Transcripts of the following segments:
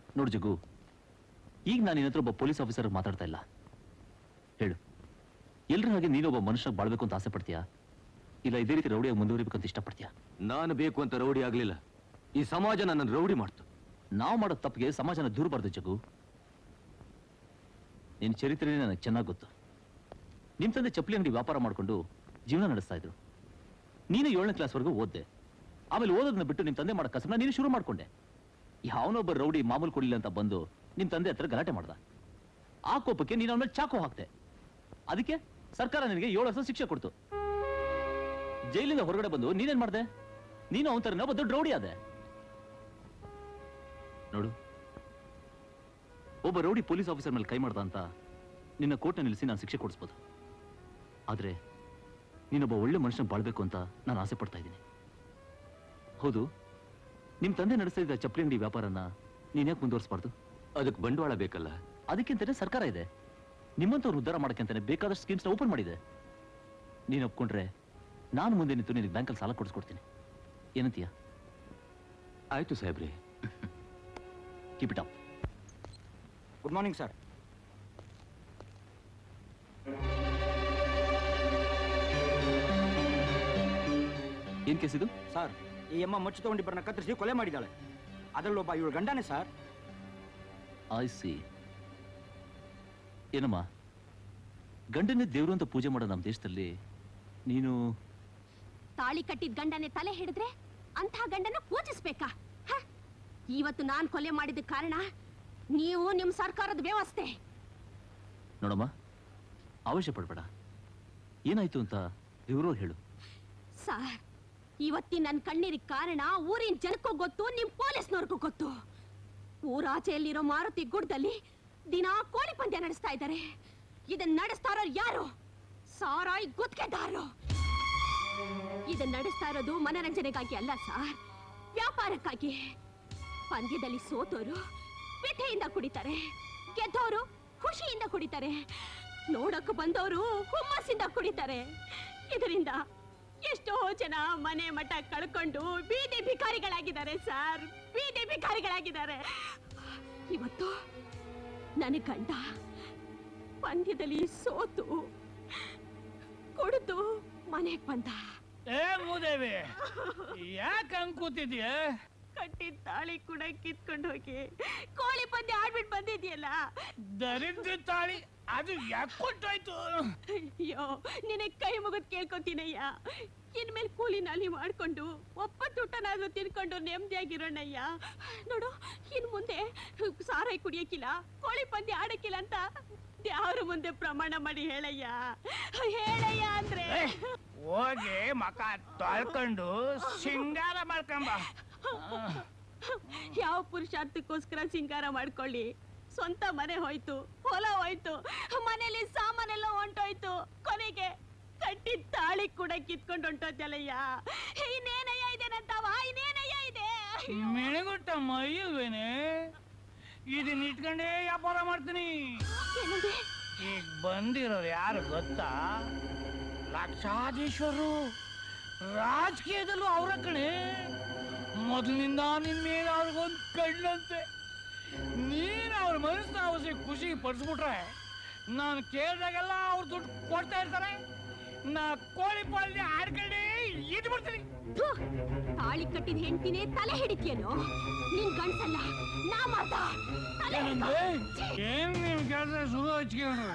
ನೋಡು ಜಗು ಈಗ ನಾನು ನಿನ್ನ ಹತ್ರ ಒಬ್ಬ ಪೊಲೀಸ್ ಆಫೀಸರ್ ಮಾತಾಡ್ತಾ ಇಲ್ಲ ಹೇಳು ಎಲ್ರ ಹಾಗೆ ನೀನೊಬ್ಬ ಮನುಷ್ಯನಾಗಿ ಬಾಳ್ಬೇಕು ಅಂತ ಆಸೆ ಪಡ್ತೀಯಾ ಇಲ್ಲ ಇದೇ ರೀತಿ ರೌಡಿಯಾಗಿ ಮುಂದುವರಿಬೇಕು ಅಂತ ಇಷ್ಟಪಡ್ತೀಯಾ ನಾನು ಬೇಕು ಅಂತ ರೌಡಿ ಆಗ್ಲಿಲ್ಲ ಈ ಸಮಾಜ ನನ್ನನ್ನು ರೌಡಿ ಮಾಡ್ತು ನಾವು ಮಾಡೋ ತಪ್ಪಿಗೆ ಸಮಾಜನ ದೂರಬಾರ್ದು ಜಗು ನಿನ್ನ ಚರಿತ್ರೆನೇ ನನಗೆ ಚೆನ್ನಾಗಿ ಗೊತ್ತು ನಿಮ್ಮ ತಂದೆ ಚಪ್ಪಲಿ ಅಂಗಡಿ ವ್ಯಾಪಾರ ಮಾಡಿಕೊಂಡು ಜೀವನ ನಡೆಸ್ತಾ ಇದ್ರು ನೀನು ಏಳನೇ ಕ್ಲಾಸ್ವರೆಗೂ ಓದ್ದೆ ಆಮೇಲೆ ಓದೋದನ್ನ ಬಿಟ್ಟು ನಿಮ್ಮ ತಂದೆ ಮಾಡೋ ಕಸಬನ್ನ ನೀನು ಶುರು ಮಾಡ್ಕೊಂಡೆ ಯಾವನೊಬ್ಬ ರೌಡಿ ಮಾಮೂಲು ಕೊಡಲಿಲ್ಲ ಅಂತ ಬಂದು ನಿಮ್ಮ ತಂದೆ ಹತ್ರ ಗಲಾಟೆ ಮಾಡ್ದ ಆ ಕೋಪಕ್ಕೆ ನೀನು ಅವನ ಮೇಲೆ ಚಾಕು ಹಾಕ್ತೆ ಅದಕ್ಕೆ ಸರ್ಕಾರ ನಿನಗೆ ಏಳು ವರ್ಷ ಶಿಕ್ಷೆ ಕೊಡ್ತು ಜೈಲಿಂದ ಹೊರಗಡೆ ಬಂದು ನೀನೇನ್ ಮಾಡ್ದೆ ನೀನು ಅವನ ಥರನೇ ಒಬ್ಬ ದೊಡ್ಡ ರೌಡಿ ಆದೆ ನೋಡು ಒಬ್ಬ ರೌಡಿ ಪೊಲೀಸ್ ಆಫೀಸರ್ ಮೇಲೆ ಕೈ ಮಾಡ್ದ ಅಂತ ನಿನ್ನ ಕೋರ್ಟ್ನ ನಿಲ್ಲಿಸಿ ನಾನು ಶಿಕ್ಷೆ ಕೊಡಿಸ್ಬೋದು ಆದ್ರೆ ನೀನೊಬ್ಬ ಒಳ್ಳೆ ಮನುಷ್ಯನ ಬಾಳ್ಬೇಕು ಅಂತ ನಾನು ಆಸೆ ಪಡ್ತಾ ಇದ್ದೀನಿ ಹೌದು ನಿಮ್ ತಂದೆ ನಡೆಸ್ತಾ ಇದ್ದ ಚಪ್ಪಲಿ ಅಂಗಡಿ ವ್ಯಾಪಾರನ ನೀನ್ ಯಾಕೆ ಮುಂದುವರಿಸಬಾರ್ದು ಅದಕ್ಕೆ ಬಂಡವಾಳ ಬೇಕಲ್ಲ ಅದಕ್ಕಿಂತಲೇ ಸರ್ಕಾರ ಇದೆ ನಿಮ್ಮಂತವ್ರು ಉದ್ಧಾರ ಮಾಡಕ್ಕಂತಾನೆ ಬೇಕಾದಷ್ಟು ಸ್ಕೀಮ್ಸ್ನ ಓಪನ್ ಮಾಡಿದೆ ನೀನು ಒಪ್ಕೊಂಡ್ರೆ ನಾನು ಮುಂದೆ ನಿಂತು ನಿನಗೆ ಬ್ಯಾಂಕಲ್ಲಿ ಸಾಲ ಕೊಡಿಸ್ಕೊಡ್ತೀನಿ ಏನಂತೀಯ ಆಯ್ತು ಸಾಹೇಬ್ರೆ keep it up good morning sir ಏನ್ ಕೇಸ್ ಇದು ಸರ್ ಈ ಅಮ್ಮ ಮಚ್ಚು ತಗೊಂಡಿಬ್ಬರನ್ನ ಕತ್ತರಿಸಿ ಕೊಲೆ ಮಾಡಿದ್ದಾಳೆ ಅದರಲ್ಲೊಬ್ಬ ಇವಳು ಗಂಡನೇ ಸರ್ ಐ ಸಿ ಏನಮ್ಮ ಗಂಡನೇ ದೇವ್ರು ಅಂತ ಪೂಜೆ ಮಾಡೋ ನಮ್ಮ ದೇಶದಲ್ಲಿ ನೀನು ತಾಳಿ ಕಟ್ಟಿದ ಗಂಡನೇ ತಲೆ ಹಿಡಿದ್ರೆ ಅಂಥ ಗಂಡನ ಪೂಜಿಸ್ಬೇಕಾ ಹ? ಇವತ್ತು ನಾನ್ ಕೊಲೆ ಮಾಡಿದ ಕಾರಣ ನೀವು ನಿಮ್ ಸರ್ಕಾರದ ವ್ಯವಸ್ಥೆ ನೋಡಮ್ಮ ಅವಶ್ಯ ಪಡ್ಬೇಡ ಏನಾಯ್ತು ಅಂತ ವಿವರವಾಗಿ ಹೇಳು ಸರ್ ಇವತ್ತಿನ ನನ್ನ ಕಣ್ಣೀರಿಗೆ ಕಾರಣ ಊರಿನ ಜನಕ್ಕೂ ಗೊತ್ತು ನಿಮ್ ಪೊಲೀಸ್ನವ್ರಿಗೂ ಗೊತ್ತು ಊರಾಚೆಯಲ್ಲಿರೋ ಮಾರುತಿ ಗುಡ್ಡದಲ್ಲಿ ದಿನಾ ಕೋಳಿ ಪಂದ್ಯ ನಡೆಸ್ತಾ ಇದ್ದಾರೆ ಇದನ್ನ ನಡೆಸ್ತಾ ಇರೋರು ಯಾರು ಸಾರಾಯಿ ಗುತ್ತಿಗೆದಾರರು ಇದನ್ನ ನಡೆಸ್ತಾ ಇರೋದು ಮನರಂಜನೆಗಾಗಿ ಅಲ್ಲ ಸರ್ ವ್ಯಾಪಾರಕ್ಕಾಗಿ ಪಂದ್ಯದಲ್ಲಿ ಸೋತೋರು ವ್ಯಥೆಯಿಂದ ಕುಡಿತಾರೆ ಗೆದ್ದೋರು ಖುಷಿಯಿಂದ ಕುಡಿತಾರೆ ನೋಡಕ್ ಬಂದವರು ಹುಮ್ಮಸ್ಸಿಂದ ಕುಡಿತಾರೆ ಇದರಿಂದ ಎಷ್ಟೋ ಜನ ಮನೆ ಮಠ ಕಳ್ಕೊಂಡು ಬೀದಿ ಭಿಕಾರಿಗಳಾಗಿದ್ದಾರೆ ಸರ್ ಬೀದಿ ಭಿಕಾರಿಗಳಾಗಿದ್ದಾರೆ ಇವತ್ತು ನನ್ನ ಗಂಡ ಪಂದ್ಯದಲ್ಲಿ ಸೋತು ಕುಡಿದು ಮನೆಗೆ ಬಂದ ಏ ಮೂದೇವಿ ಯಾಕೆ ಹಂಗ್ ಕೂತಿದ್ಯ ಕಟ್ಟಿದ ತಾಳಿ ಕೂಡ ಕಿತ್ಕೊಂಡು ಹೋಗಿ ಕೋಳಿ ಪಂದ್ಯ ಆಡ್ಬಿಟ್ಟು ಬಂದಿದ್ಯಲ್ಲ ದರಿದ್ರ ತಾಳಿ ಅದು ಯಾಕೆ ಕೊಟ್ಟೋಯ್ತು ಅಯ್ಯೋ ನಿನಗೆ ಕೈ ಮುಗಿದ್ ಕೇಳ್ಕೊತೀನಯ್ಯ ಇನ್ಮೇಲೆ ಕೂಲಿ ನಾಲಿ ಮಾಡ್ಕೊಂಡು ಒಪ್ಪತ್ತೂಟನಾದ್ರೂ ತಿನ್ಕೊಂಡು ನೆಮ್ಮದಿಯಾಗಿರೋಣಯ್ಯ ನೋಡು ಇನ್ ಮುಂದೆ ಸಾರಾಯಿ ಕುಡಿಯಕ್ಕಿಲ್ಲ ಕೋಳಿ ಪಂದ್ಯ ಆಡಕ್ಕಿಲ್ಲ ಅಂತ ಯಾರು ಮುಂದೆ ಪ್ರಮಾಣ ಮಾಡಿ ಹೇಳಯ್ಯ ಹೇಳಯ್ಯ ಅಂದ್ರೆ ಏ, ಹೋಗಿ ಮಕ ತೊಳ್ಕೊಂಡು ಸಿಂಗಾರ ಮಾಡ್ಕೊಂಬ ಯಾವ ಪುರುಷಾರ್ಥಕ್ಕೋಸ್ಕರ ಸಿಂಗಾರ ಮಾಡ್ಕೊಳ್ಳಿ ಸ್ವಂತ ಮನೆ ಹೋಯ್ತು ಹೊಲ ಹೋಯ್ತು ಮನೇಲಿ ಸಾಮಾನೆಲ್ಲ ಹೊಂಟೋಯ್ತು ಕೊನೆಗೆ ಕಟ್ಟಿದ ತಾಳಿ ಕೂಡ ಕಿತ್ಕೊಂಡು ಹೊಂಟೋದ್ಯಲ್ಲಯ್ಯ ಇನ್ನೇನಯ್ಯ ಇದೆ ನಂತವ ಇನ್ನೇನಯ್ಯ ಇದೆ ಮಿಣಗುಟ್ಟ ಮೈಲ್ವೇನೆ ಇದನ್ನ ಇಟ್ಕೊಂಡೇ ವ್ಯಾಪಾರ ಮಾಡ್ತೀನಿ ಏನಂದೆ ಈಗ ಬಂದಿರೋರು ಯಾರು ಗೊತ್ತಾ ಲಕ್ಷಾಧೀಶ್ವರು ರಾಜಕೀಯದಲ್ಲೂ ಅವ್ರ ಕಣೆ ಮೊದಲಿನಿಂದ ನಿನ್ ಮೇಲೆ ಅವ್ರಿಗೊಂದು ಕಣ್ಣಂತೆ ನೀನು ಅವ್ರ ಮನಸ್ಸನ್ನ ಅವಸಿ ಖುಷಿ ಪಡಿಸ್ಬಿಟ್ರೆ ನಾನು ಕೇಳಿದಾಗೆಲ್ಲ ಅವ್ರು ದುಡ್ಡು ಕೊಡ್ತಾ ಇರ್ತಾರೆ ನಾ ಕೋಳಿ ಪಾಲ್ಯ ಆಡ್ಕೊಂಡೇ ಇದ್ ಬಿಡ್ತೀನಿ ಥು, ತಾಳಿ ಕಟ್ಟಿದ ಹೆಂಡತಿನೇ ತಲೆ ಹಿಡಿತ್ಯೇನೋ ನಿನ್ ಗಂಡ್ಸಲ್ಲ ನಾ ಮಾತ ತಲೆ ಹಿಡ್ಕೊ. ಏನಂದ್ರೆ ಏನ್ ನೀವು ಕೆಲಸ ಸುಖ ಹಚ್ಕೊಂಡ್ರೆ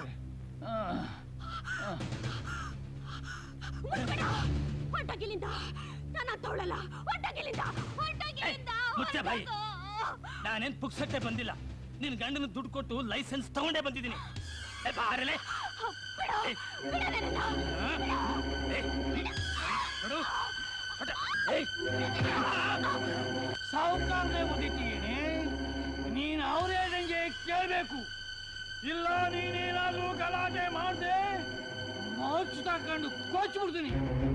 ಮುಟ್ಬೇಡ ಹೊಂಟೋಗಿಲ್ಲಿಂದ ನನ್ನ ತೋಳಲ್ಲ ಹೊಂಟೋಗಿಲ್ಲಿಂದ ಹೊಂಟೋಗಿಲ್ಲಿಂದ ಮುಚ್ಚ ಬಾಯಿ. ಹೊರ್ಟೋಗು. ನಾನೇನ್ ಪುಕ್ಸಟ್ಟೆ ಬಂದಿಲ್ಲ ನಿನ್ ಗಂಡನ ದುಡ್ಡು ಕೊಟ್ಟು ಲೈಸೆನ್ಸ್ ತಗೊಂಡೇ ಬಂದಿದ್ದೀನಿ ಏ, ಬಾರಲೆ. ಬಿಡು, ಬಿಡು ನನ್ನನ್ನ. ಏ, ನೋಡು. ಹೊಟ. ಏಯ್, ಸಾಹುಕಾರನೇ ಓದಿದ್ದೀನಿ ನೀನ್ ಅವ್ರ ಹೇಳ್ದಂಗೆ ಕೇಳ್ಬೇಕು ಇಲ್ಲ ನೀನೇನಾದ್ರೂ ಗಲಾಟೆ ಮಾಡ್ದೆ ಮಚ್ಚು ತಕೊಂಡು ಕೊಚ್ಬಿಡ್ತೀನಿ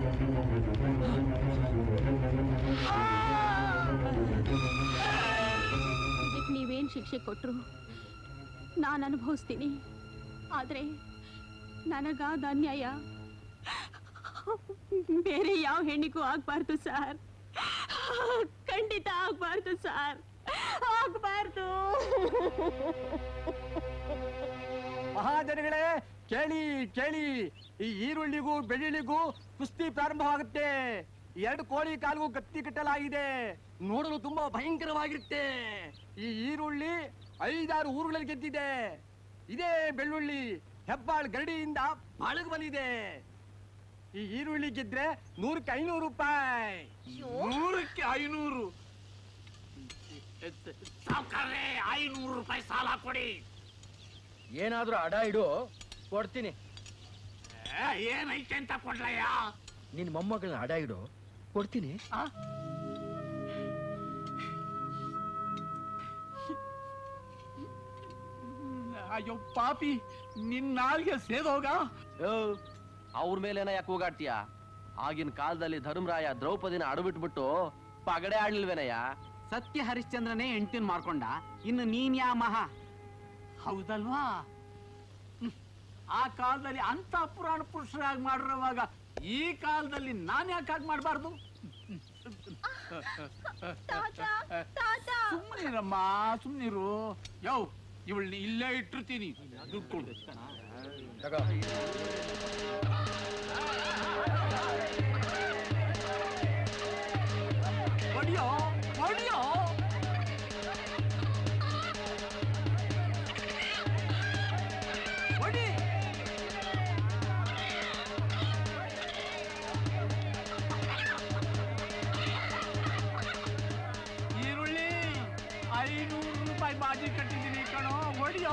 ಇದಕ್ಕೆ ನೀವೇನ್ ಶಿಕ್ಷೆ ಕೊಟ್ರು ನಾನು ಅನುಭವಿಸ್ತೀನಿ ಆದ್ರೆ ನನಗಾದ ಅನ್ಯಾಯ ಬೇರೆ ಯಾವ ಹೆಣ್ಣಿಗೂ ಆಗ್ಬಾರ್ದು ಸರ್ ಖಂಡಿತ ಆಗ್ಬಾರ್ದು ಸರ್ ಆಗ್ಬಾರ್ದು ಮಹಾಜನಗಳೇ ಕೇಳಿ ಕೇಳಿ ಈ ಈರುಳ್ಳಿಗೂ ಬೆಳ್ಳುಳ್ಳಿಗೂ ಕುಸ್ತಿ ಪ್ರಾರಂಭವಾಗುತ್ತೆ ಎರಡು ಕೋಳಿ ಕಾಲಿಗೂ ಕತ್ತಿ ಕಟ್ಟಲಾಗಿದೆ ನೋಡಲು ತುಂಬಾ ಭಯಂಕರವಾಗಿರುತ್ತೆ ಈ ಈರುಳ್ಳಿ ಐದಾರು ಊರುಗಳಲ್ಲಿ ಗೆದ್ದಿದೆ ಇದೇ ಬೆಳ್ಳುಳ್ಳಿ ಹೆಬ್ಬಾಳ್ ಗರಡಿಯಿಂದ ಬಾಳಗ್ ಬಂದಿದೆ ಈ ಈರುಳ್ಳಿ ಗೆದ್ರೆ ನೂರಕ್ಕೆ ಐನೂರು ರೂಪಾಯಿ ನೂರಕ್ಕೆ ಐನೂರು ಸಾವುಕಾರ್ರೆ ಐನೂರು ರೂಪಾಯಿ ಸಾಲ ಕೊಡಿ ಏನಾದ್ರೂ ಅಡ ಇಡು ಕೊಡ್ತೀನಿ ಏ, ಏನೈತೆ ಅಂತ ಕೊಡ್ಲಯ್ಯ ನಿನ್ ಮೊಮ್ಮಗಳನ್ನ ಅಡ ಇಡು ಕೊಡ್ತೀನಿ ಅಯ್ಯೋ ಪಾಪಿ ನಿನ್ ನಾಲ್ಗೆ ಸೇದೋಗ ಅವ್ರ ಮೇಲೇನ ಯಾಕೆ ಹೋಗಾಡ್ತೀಯ ಆಗಿನ ಕಾಲದಲ್ಲಿ ಧರ್ಮರಾಯ ದ್ರೌಪದಿನ ಅಡಬಿಟ್ಬಿಟ್ಟು ಪಗಡೆ ಆಡ್ಲಿಲ್ವೇನಯ್ಯ ಸತ್ಯ ಹರಿಶ್ಚಂದ್ರನೇ ಹೆಂಡತಿನ ಮಾರ್ಕೊಂಡ ಇನ್ನು ನೀನ್ ಯಾ ಮಹಾ ಹೌದಲ್ವಾ ಹ್ಮ್. ಆ ಕಾಲದಲ್ಲಿ ಅಂತ ಪುರಾಣ ಪುರುಷರಾಗಿ ಮಾಡಿರುವಾಗ ಈ ಕಾಲದಲ್ಲಿ ನಾನ್ ಯಾಕೆ ಹಾಗೆ ಮಾಡಬಾರ್ದು ಸುಮ್ಮನಿರಮ್ಮ ಸುಮ್ಮನಿರು ಯೋ ಇವಳನ್ನ ಇಲ್ಲೇ ಇಟ್ಟಿರ್ತೀನಿ ದುಡ್ಡು ಕೊಡು ಹೊಡಿಯೋ ಹೊಡಿಯೋ ಹೊಡಿ ಈರುಳ್ಳಿ ಐನೂರು ರೂಪಾಯಿ ಬಾಜಿ ಕಟ್ಟಿದ್ದೀನಿ ಕಣೋ ಹೊಡಿಯೋ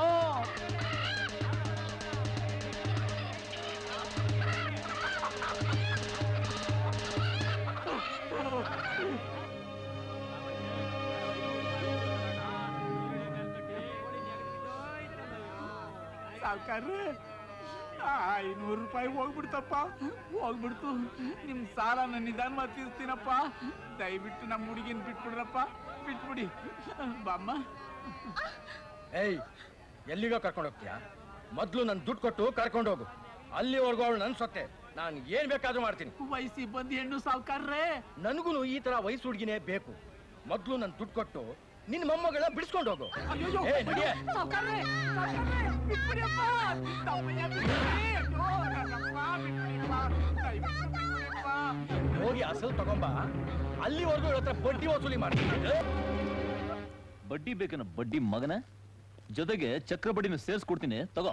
ಸಾವುಕಾರ್ರೆ ಐನೂರು ರೂಪಾಯಿ ಹೋಗ್ಬಿಡ್ತಪ್ಪ ಹೋಗ್ಬಿಡ್ತು ನಿಮ್ ಸಾಲ ನನ್ನ ನಿಧಾನವಾಗಿ ತೀರ್ತೀನಪ್ಪ ದಯವಿಟ್ಟು ನಮ್ಮ ಹುಡುಗಿನ ಬಿಟ್ಬಿಡ್ರಪ್ಪ ಬಿಟ್ಬಿಡಿ ಬಾಮ್ಮ ಏಯ್ ಎಲ್ಲಿಗೋ ಕರ್ಕೊಂಡು ಹೋಗ್ತೀಯಾ ಮೊದ್ಲು ನನ್ ದುಡ್ಡು ಕೊಟ್ಟು ಕರ್ಕೊಂಡು ಹೋಗು ಅಲ್ಲಿವರೆಗೂ ಅವಳು ನನ್ ಸೊತ್ತೆ ನಾನು ಏನ್ ಬೇಕಾದ್ರೂ ಮಾಡ್ತೀನಿ ವಯಸ್ಸಿ ಬಂದು ಹೆಣ್ಣು ಸಾವುಕಾರ್ರೆ ನನಗೂ ಈ ತರ ವಯಸ್ಸು ಹುಡುಗಿನೇ ಬೇಕು ಮೊದ್ಲು ನನ್ ದುಡ್ಡು ಕೊಟ್ಟು ನಿನ್ ಮೊಮ್ಮಗಳ ಬಿಡಿಸ್ಕೊಂಡು ಹೋಗು ಅಯ್ಯೋ ಏ, ನಡಿಯೇ. ಸಾವುಕಾರ್ರೆ ಸಾವುಕಾರ್ರೆ, ಬಿಟ್ಬಿಡಿಯಪ್ಪ. ತಮ್ಮಯ್ಯ ಬಿಟ್ಬಿಡಿ. ಅಯ್ಯೋ, ನನ್ನಪ್ಪ, ಬಿಟ್ಬಿಡಿಯಪ್ಪ. ದಯವಿಟ್ಟು ಬಿಟ್ಬಿಡಿಯಪ್ಪ. ಹೋಗಿ ಅಸಲು ತಗೊಂಬ ಅಲ್ಲಿವರೆಗೂ ಇವಳ ಹತ್ರ ಬಡ್ಡಿ ವಸೂಲಿ ಮಾಡ್ತೀನಿ ಬಡ್ಡಿ ಬೇಕನ್ನ ಬಡ್ಡಿ ಮಗನ ಜೊತೆಗೆ ಚಕ್ರ ಬಡ್ಡಿನ ಸೇರಿಸ್ಕೊಡ್ತೀನಿ ತಗೋ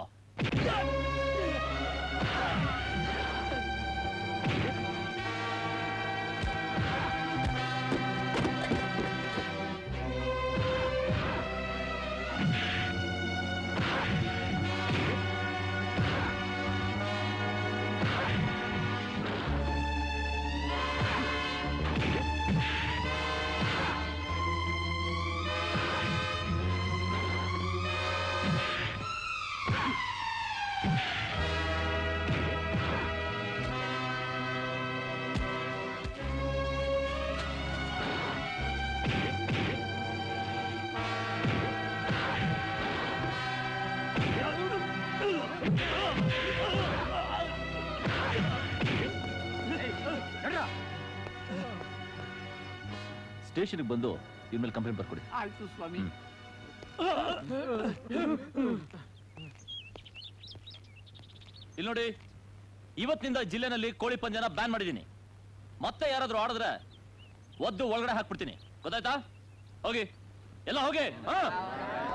ಸ್ಟೇಷನ್ಗೆ ಬಂದು ಇವ್ರ ಮೇಲೆ ಕಂಪ್ಲೇಂಟ್ ಬರ್ಕೊಡಿ ಆಯ್ತು ಸ್ವಾಮಿ ಇಲ್ಲಿ ನೋಡಿ ಇವತ್ತಿನಿಂದ ಜಿಲ್ಲೆನಲ್ಲಿ ಕೋಳಿ ಪಂದ್ಯನ ಬ್ಯಾನ್ ಮಾಡಿದ್ದೀನಿ ಮತ್ತೆ ಯಾರಾದ್ರೂ ಆಡಿದ್ರೆ ಒದ್ದು ಒಳಗಡೆ ಹಾಕ್ಬಿಡ್ತೀನಿ ಗೊತ್ತಾಯ್ತಾ ಹೋಗಿ ಎಲ್ಲ ಹೋಗಿ ಹಾ